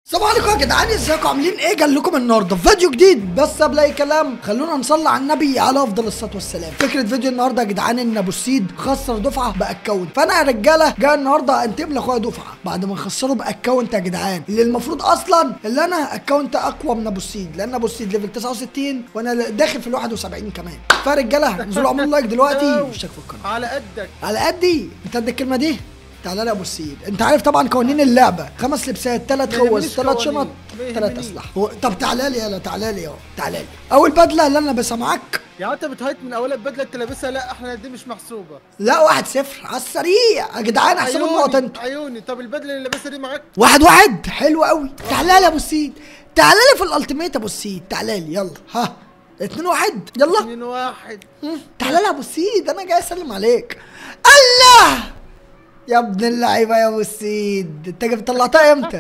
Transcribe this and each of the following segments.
السلام عليكم يا جدعان ازيكم عاملين ايه جاي لكم النهارده في فيديو جديد بس قبل اي كلام خلونا نصلي على النبي على افضل الصلاه والسلام فكره فيديو النهارده يا جدعان ان ابو السيد خسر دفعه باكونت فانا يا رجاله جاي النهارده انتقم لاخويا دفعه بعد ما نخسره باكونت يا جدعان اللي المفروض اصلا اللي انا اكونت اقوى من ابو السيد لان ابو السيد ليفل 69 وانا داخل في ال 71 كمان فيا رجاله انزلوا اعملوا لايك دلوقتي واشتركوا في القناه على قدك على قدي انت قد الكلمه دي تعالى لي يا ابو السيد انت عارف طبعا قوانين اللعبه خمس لبسات ثلاث ما خوذ يهمنيش ثلاث قوانين. شنط ما ثلاث يهمنيش. اسلحه هو- طب تعالى لي يلا تعالى لي اهو تعالى لي اول بدله اللي انا لابسها معاك يعني انت بتهيت من اولها بدله انت لابسها لا احنا دي مش محسوبه لا واحد صفر على السريع يا جدعان احسبوا النقط عيوني انتوا عيوني طب البدله اللي لابسها دي معاك واحد واحد حلو قوي تعالى لي يا ابو السيد تعالى لي في الالتيميت يا ابو السيد تعالى لي يلا ها اتنين واحد يلا اتنين واحد مم. تعالى لي يا ابو السيد انا جاي اسلم عليك الله يا ابن اللعيبه يا ابو السيد انت جبت طلعتها امتى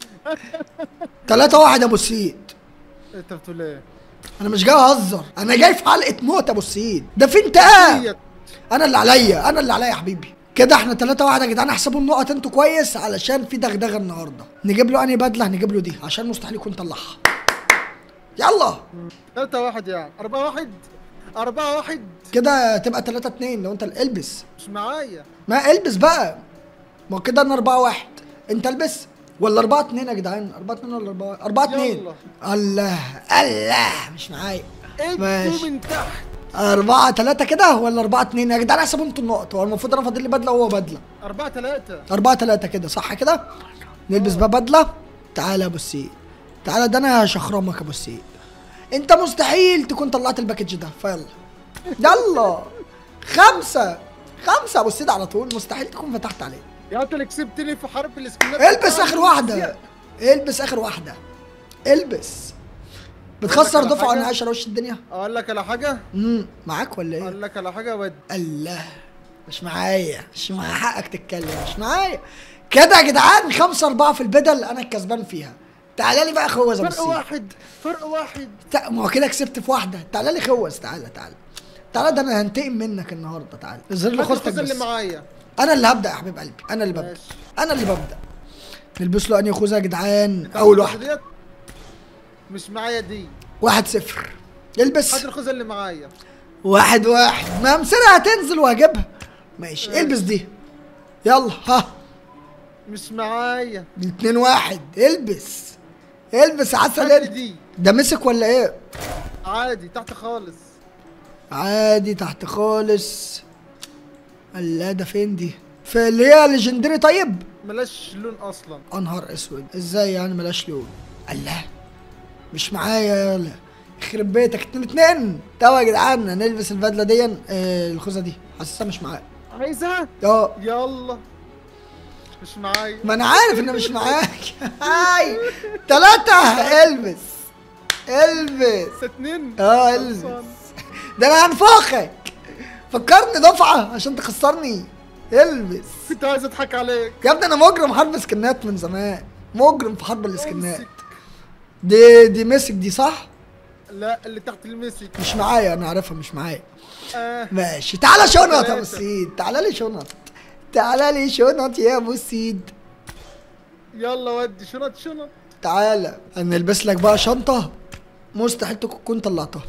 تلاتة واحد يا ابو السيد انت بتقول ايه؟ انا مش جاي اهزر انا جاي في حلقه موت يا ابو السيد ده في انتقام ديت. انا اللي عليا انا اللي عليا يا حبيبي كده احنا تلاتة واحد يا جدعان احسبوا النقط انتوا كويس علشان في دغدغه النهارده نجيب له انهي بدله نجيب له دي عشان مستحيل يكون طلعها يلا تلاتة واحد يعني أربعة واحد أربعة واحد كده تبقى تلاتة اتنين لو انت اللي البس مش معايا ما البس بقى ما هو كده انا 4 1 انت البس ولا 4 2 يا جدعان 4 2 ولا 4 4 2 يلا. الله الله مش معايا ادوا ماشي من تحت 4 3 كده ولا 4 2 يا جدعان احسبوا انتوا النقط هو المفروض انا فاضل لي بدله وهو بدله أربعة تلاتة 4 3 كده صح كده نلبس بقى بدله تعالى يا ابو السيد تعالى ده انا هشخرمك يا ابو السيد انت مستحيل تكون طلعت الباكج ده فيلا يلا خمسة خمسة يا ابو السيد على طول مستحيل تكون فتحت عليه يا انت اللي كسبتني في حرب الاسكنات البس اخر واحده البس اخر واحده البس بتخسر على دفعه حاجة؟ وانا عايش على وش الدنيا أقول لك على حاجة امم معاك ولا ايه أقول لك على حاجة ود الله مش معايا مش معايا حقك تتكلم مش معايا كده يا جدعان خمسة أربعة في البدل أنا الكسبان فيها تعالى لي بقى خوذ أبو فرق السيد واحد فرق واحد تع- ما هو كده كسبت في واحدة تعالى لي خوذ تعالى تعالى تعالى ده أنا هنتقم منك النهاردة تعالى اظهر لي هات خوذتك الخوذة اللي بس معايا أنا اللي هبدأ يا حبيب قلبي أنا اللي ببدأ ماشي. أنا اللي ببدأ نلبس له أنهي خوذة يا جدعان أول واحدة ديت مش معايا دي واحد صفر يلبس هات الخوذة اللي معايا واحد واحد ما مسيرها هتنزل وهجيبها ماشي البس دي يلا ها مش معايا اتنين واحد البس البس عسل هات لي انت دي ده مسك ولا ايه عادي تحت خالص عادي تحت خالص الله ده فين دي في اللي هي ليجندري طيب ملاش لون اصلا انهار اسود ازاي يعني ملاش لون الله مش معايا يلا يخرب بيتك اتنين اتنين طب يا جدعان هنلبس البدله دي آه الخوذه دي حاسسها مش معايا عايزها اه يلا مش معايا ما انا عارف ان مش معاك هاي تلاتة البس البس اتنين اه البس خلصان. ده انا هنفخك فكرني دفعة عشان تخسرني البس كنت عايز اضحك عليك يا ابني انا مجرم حرب سكنات من زمان مجرم في حرب الاسكنات امسك. دي دي مسك دي صح لا اللي تحت المسك مش معايا انا عارفها مش معايا آه. ماشي تعالى شنط يا ابو تلاتة. السيد تعالى لي شنط تعالى لي شنط يا ابو السيد يلا ودي شنط شنط تعالى هنلبس لك بقى شنطة مستحيل تكون طلعتها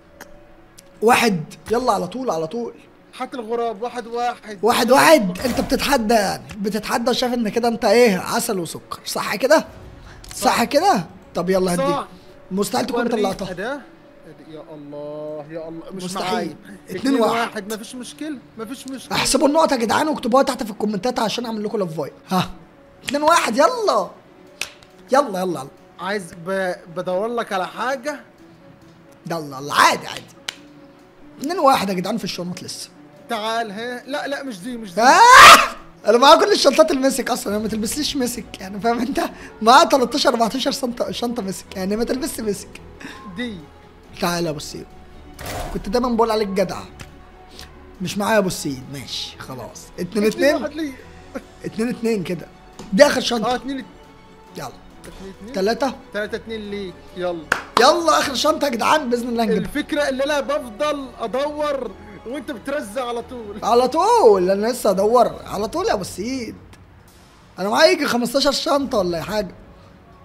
واحد يلا على طول على طول حتى الغراب واحد واحد واحد واحد انت بتتحدى يعني بتتحدى وشايف ان كده انت ايه عسل وسكر صح كده صح كده طب يلا هديك صح. مستحيل تكون وريني طلعتها أداة أداة. يا الله يا الله مش مستحيل. معايا اتنين واحد. مفيش مشكلة مفيش مشكلة احسبوا النقط يا جدعان واكتبوها تحت في الكومنتات عشان اعمل لكم لافاي ها اتنين واحد يلا يلا يلا يلا عايز ب... بدور لك على حاجة يلا يلا عادي عادي اتنين واحد يا جدعان في الشنط لسه تعال ها لا لا مش دي مش دي آه! انا معايا كل الشنطات المسك اصلا يعني ما تلبسليش مسك يعني فاهم انت معايا 13 14 شنطه شنطه مسك يعني ما تلبسش مسك دي تعالى يا ابو السيد كنت دايما بقول عليك جدع مش معايا يا ابو السيد ماشي خلاص اتنين اتنين اتنين واحد ليه اتنين اتنين كده دي اخر اه شنطه اتنين يلا اتنين اتنين تلاتة تلاتة اتنين ليك يلا يلا اخر شنطه يا جدعان باذن الله نجيبها الفكرة اللي انا بفضل ادور وانت بترزع على طول على طول انا لسه ادور على طول يا ابو السيد انا معايا يجي 15 شنطه ولا حاجه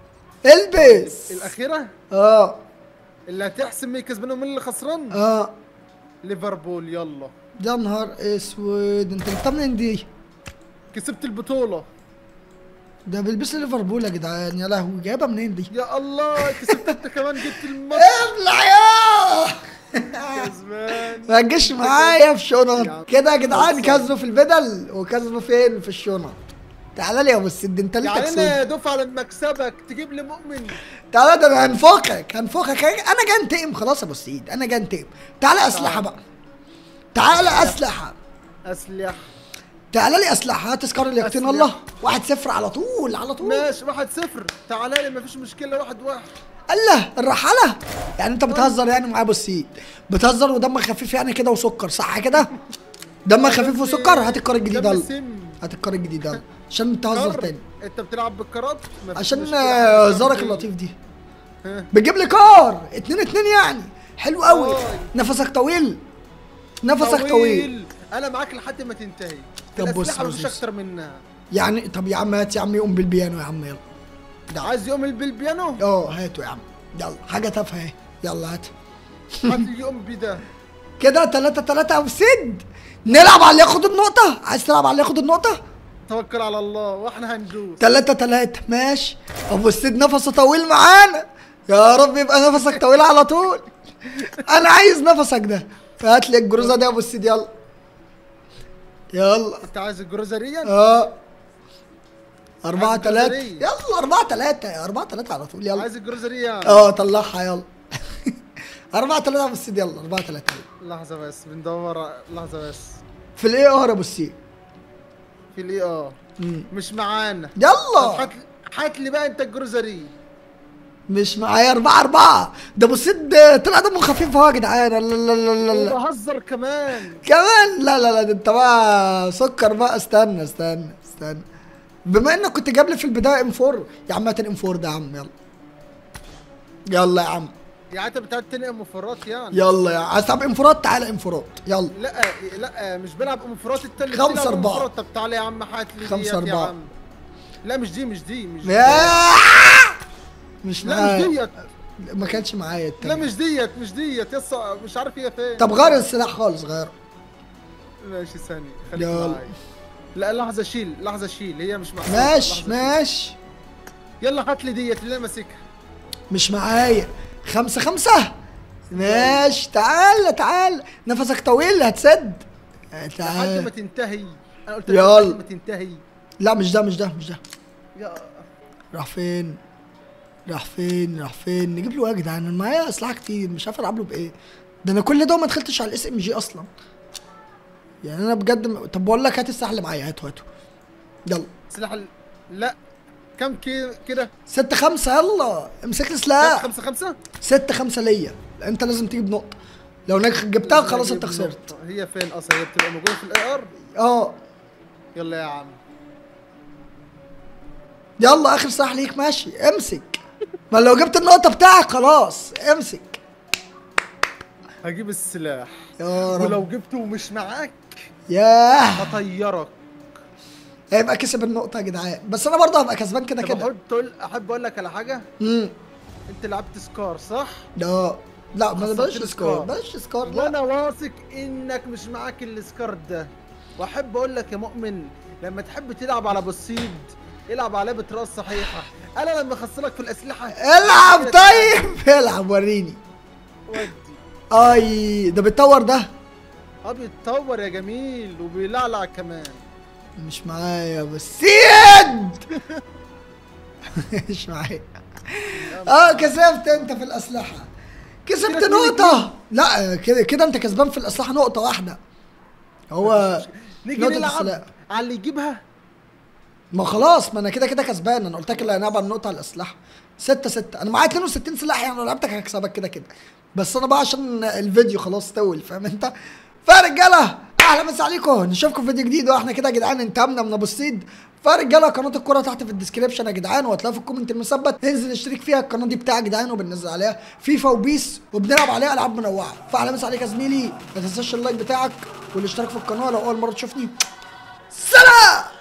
البس الاخيره اه اللي هتحسم مين كسبان ومين اللي خسران اه ليفربول يلا يا نهار اسود انت جبتها منين دي؟ كسبت البطوله ده بيلبس ليفربول يا جدعان يا لهوي جايبها منين دي؟ يا الله كسبت انت كمان جبت الماتش ابلع يا كسبان ما تجيش معايا في يا شنط عم. كده يا جدعان بص. كسبوا في البدل وكسبوا فين في الشنط تعالى لي يا ابو السد انت ليه يعني انا تكسب يا دفعه لما اكسبك تجيب لي مؤمن تعالى ده انا هنفخك هنفخك انا جاي انتقم خلاص يا ابو السيد انا جاي انتقم تعالى اسلحه بقى تعالى اسلحه اسلحه تعالى لي اسلحه هات تذكار اليقين أسلحة. الله واحد صفر على طول على طول ماشي واحد صفر تعالى لي مفيش مشكله واحد واحد الله الرحاله يعني انت بتهزر يعني معايا ابو السيد بتهزر ودمك خفيف يعني كده وسكر صح كده دمك خفيف وسكر هات الكار الجديد دم يلا سم هات الكار الجديد يلا عشان تهزر كر. تاني انت بتلعب بالكرات مفيش عشان مشكلة. آه، هزارك اللطيف دي ها. بتجيب لي كار اتنين اتنين يعني حلو قوي واي. نفسك طويل نفسك طويل انا معاك لحد ما تنتهي طب بص الاسلحه بص مفيش بص. اكتر منها يعني طب يا عم هات يا عم يقوم بالبيانو يا عم يلا ده عايز يقوم بالبيانو اه هاته يا عم يلا حاجه تافهه اهي يلا هات هات لي يقوم بده كده تلاتة تلاتة أو سد نلعب على اللي ياخد النقطة عايز تلعب على اللي ياخد النقطة توكل على الله واحنا هندوس تلاتة تلاتة ماشي أبو السيد نفسه طويل معانا يا رب يبقى نفسك طويل على طول أنا عايز نفسك ده هات لي الجروزة دي يا أبو السيد يلا يلا انت عايز الجروزريه اه أربعة عايز تلاتة الجزرية. يلا أربعة تلاتة أربعة تلاتة على طول يلا عايز الجروزريه يعني. اه طلعها يلا أربعة تلاتة يا أبو السيد يلا أربعة تلاتة لحظه بس بندور لحظه بس في الإيه ار يا أبو السيد في الاي اه مم. مش معانا طب يلا هات هات لي بقى انت الجروزريه مش معايا أربعة أربعة ده أبو السيد طلع دمه خفيف أهو يا جدعان لا لا لا لا لا وبهزر كمان كمان لا لا لا ده أنت بقى سكر بقى استنى استنى استنى بما إنك كنت جايب لي في البداية ام 4 يا عم هات الام 4 ده يا عم يلا يلا يا عم يعني انت بتاعت تنقل مفرات يعني يلا يا عايز تلعب انفراد تعالى انفراد يلا لا لا مش بلعب انفراد انت اللي خمسة بتلعب أربعة. انفراد. طب تعالى يا عم هات لي خمسة ديت يا أربعة. عم. لا مش دي مش دي مش دي يا- مش لا مش معايا ديت ما كانش معايا لا التاني مش ديت مش ديت يس مش عارف هي فين طب غير السلاح خالص غير ماشي ثانية خليك يلا. معايا لا لحظة شيل لحظة شيل هي مش محسوبة ماشي لحظة شيل. ماشي يلا هات لي ديت اللي انا ماسكها مش معايا خمسة خمسة ماشي تعال تعال نفسك طويل هتسد لحد تعال ما تنتهي انا قلت لك يلا. لحد ما تنتهي لا مش ده مش ده مش ده يا راح فين راح فين راح فين نجيب له ايه يا جدعان انا معايا اسلحه كتير مش عارف العب له بايه ده انا كل ده ما دخلتش على الاس ام جي اصلا يعني انا بجد م... طب بقول لك هات السلاح اللي معايا هاته هاته يلا سلاح ال... لا كم كي- كده ستة خمسة يلا امسك لي سلاح خمسة خمسة ستة خمسة ليا انت لازم تجيب نقطة لو انك جبتها خلاص انت هجيب خسرت نقطة. هي فين اصلا هي بتبقى موجودة في الاي ار اه يلا يا عم يلا اخر سلاح ليك ماشي امسك ما لو جبت النقطة بتاعك خلاص امسك هجيب السلاح يا رب ولو جبته مش معاك ياه هطيرك هيبقى كسب النقطة يا جدعان بس انا برضه هبقى كسبان كده طب كده احب تقول احب اقول لك على حاجة امم انت لعبت سكار صح؟ لا لا ما خسرت بلاش السكور. سكور بلاش سكور لا وانا واثق انك مش معاك السكار ده واحب اقول لك يا مؤمن لما تحب تلعب على بصيد العب على لعبه راس صحيحه انا لما اخسرك في الاسلحه العب طيب العب وريني ودي اي ده بيتطور ده اه بيتطور يا جميل وبيلعلع كمان مش معايا بس سيد مش معايا اه كسبت انت في الاسلحه كسبت كده اتنين نقطة لا كده كده انت كسبان في الاسلحه نقطة واحدة هو نيجي نقطة نلعب السلاح. على اللي يجيبها ما خلاص ما انا كده كده كسبان انا قلت لك اللي هنلعب على النقطة على الاسلحة ستة ستة انا معايا 62 سلاح يعني لو لعبتك هكسبك كده كده بس انا بقى عشان الفيديو خلاص طول فاهم انت فرجالة اهلا مسا عليكم نشوفكم في فيديو جديد واحنا كده يا جدعان انتهمنا من ابو السيد فرجاله قناه الكوره تحت في الديسكريبشن يا جدعان وهتلاقوها في الكومنت المثبت انزل اشترك فيها القناه دي بتاعي يا جدعان وبننزل عليها فيفا وبيس وبنلعب عليها العاب منوعه فاهلا مسا عليك يا زميلي ما تنساش اللايك بتاعك والاشتراك في القناه لو اول مره تشوفني سلام